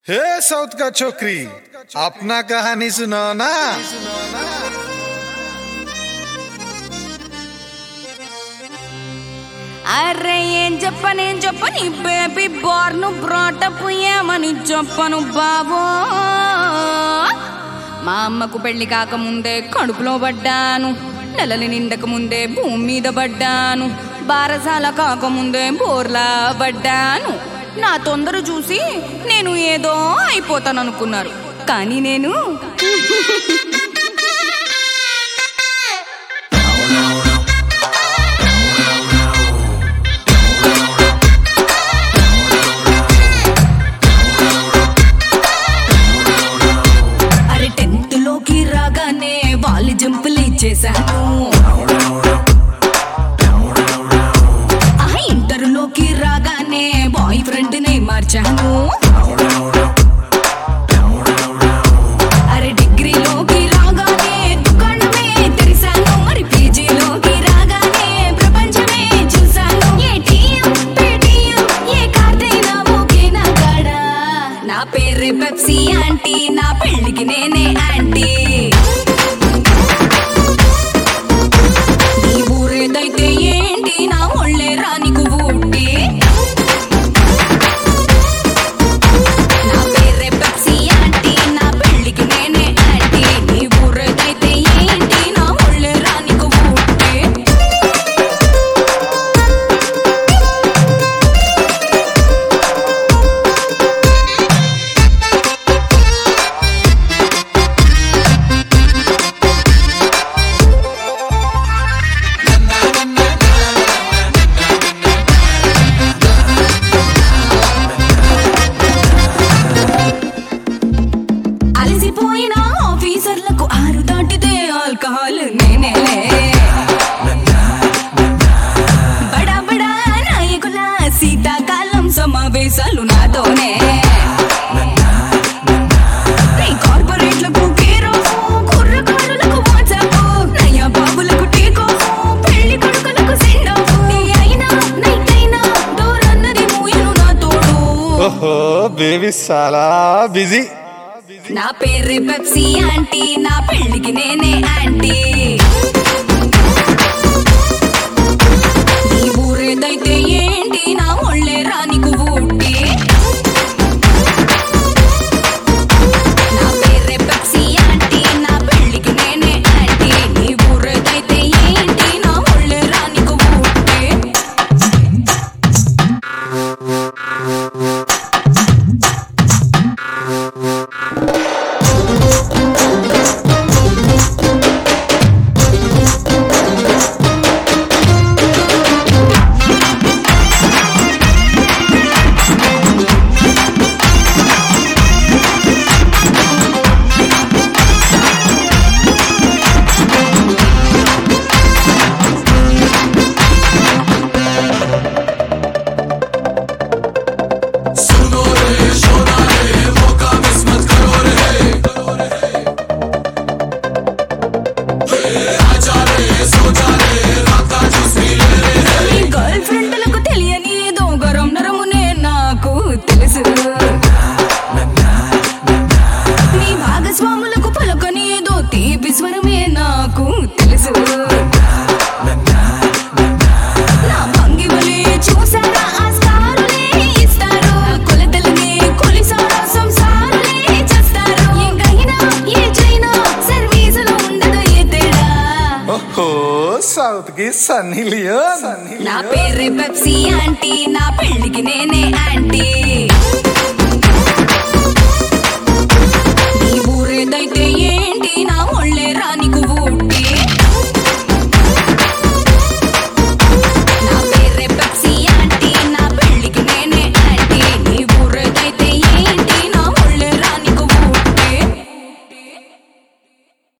हे south का छोकरी अपना कहानी सुनाओ ना అరే ఏం చెప్పను ఏం చెప్పని బేబీ బార్ను బ్రాటప్ ఏమని చెప్పను బాబో మా అమ్మకు పెళ్లి కాకముందే కడుపులో పడ్డాను నెలలు నిండక ముందే భూమి మీద పడ్డాను బారసాల కాకముందే బోర్లా పడ్డాను నా తొందర చూసి నేను ఏదో అయిపోతాను అనుకున్నారు కానీ నేను అరే టెన్త్ లోకి రాగానే వాళ్ళు జంపులు ఇచ్చేసాను ఆ ఇంటర్ లోకి రాగానే బాయ్ ఫ్రెండ్ ని మార్చాను అరే డిగ్రీలోకి రాగానే దుకాణమే తెరిసాను మరి పీజీలోకి రాగానే ప్రపంచమే చూసాను ఏటీఎం పేటీఎం ఏ కార్డైనా ఓకే నా కాడా నా పేరు పెప్సీ ఆంటీ నా పెళ్ళికి నేనే ఆంటీ నీ ఊరేదైతే ఏంటి నా ఒళ్ళే రానికు ఊటి నా పేరే పెప్సీ ఆంటీ నా పెళ్ళికి నేనే ఆంటీ నీ ఊరేదైతే ఏంటి నా ఒళ్ళే రానికు ఊటి అలసిపోయిన ఆఫీసర్లకు ఆరు దాటితే ఆల్కహాల్ నేనేలే బడా బడా నాయకుల శీతాకాలం సమావేశాలు నాతోనే ఈ కార్పొరేట్లకు కేర్ ఆఫ్, కుర్రకారులకు వాట్సాప్, నయా బాబులకు టేక్ ఆఫ్, పెళ్లి కొడుకులకు సెండ్ ఆఫ్. డే అయినా, నైట్ అయినా, డోర్ అన్నది మూయను నా తోడు ఓహో బేబీ చాలా బిజీ నా పేరు పెప్సీ ఆంటీ నా పెళ్ళికి నేనే ఆంటీ నీ ఊరేదైతే ఏంటి నా ఒళ్ళే రానికు ఊటి నా పేరే పెప్సీ ఆంటీ నా పెళ్ళికి నేనే ఆంటీ నీ ఊరేదైతే ఏంటి నా ఒళ్ళే రానికు ఊటి ఈ గర్ల్ ఫ్రెండ్లకు తెలియని ఏదో గరం నరమునే నాకు తెలుసు నీ భాగస్వాములకు పలకని ఏదో తీపి స్వరమే నాకు తెలుసు నా భంగిమలే చూసారా ఆ స్టారులే ఇస్తారు కొలతలనే కొలిసారా సంసారులే చేస్తారు ఎంకైనా ఏ చైనా సర్వీసులో ఉండదు ఏ తేడా ఓహో సౌత్ కి సన్నీ లియోన్ నా పేరు పెప్సీ ఆంటీ నా పెళ్ళికి నేనే ఆంటీ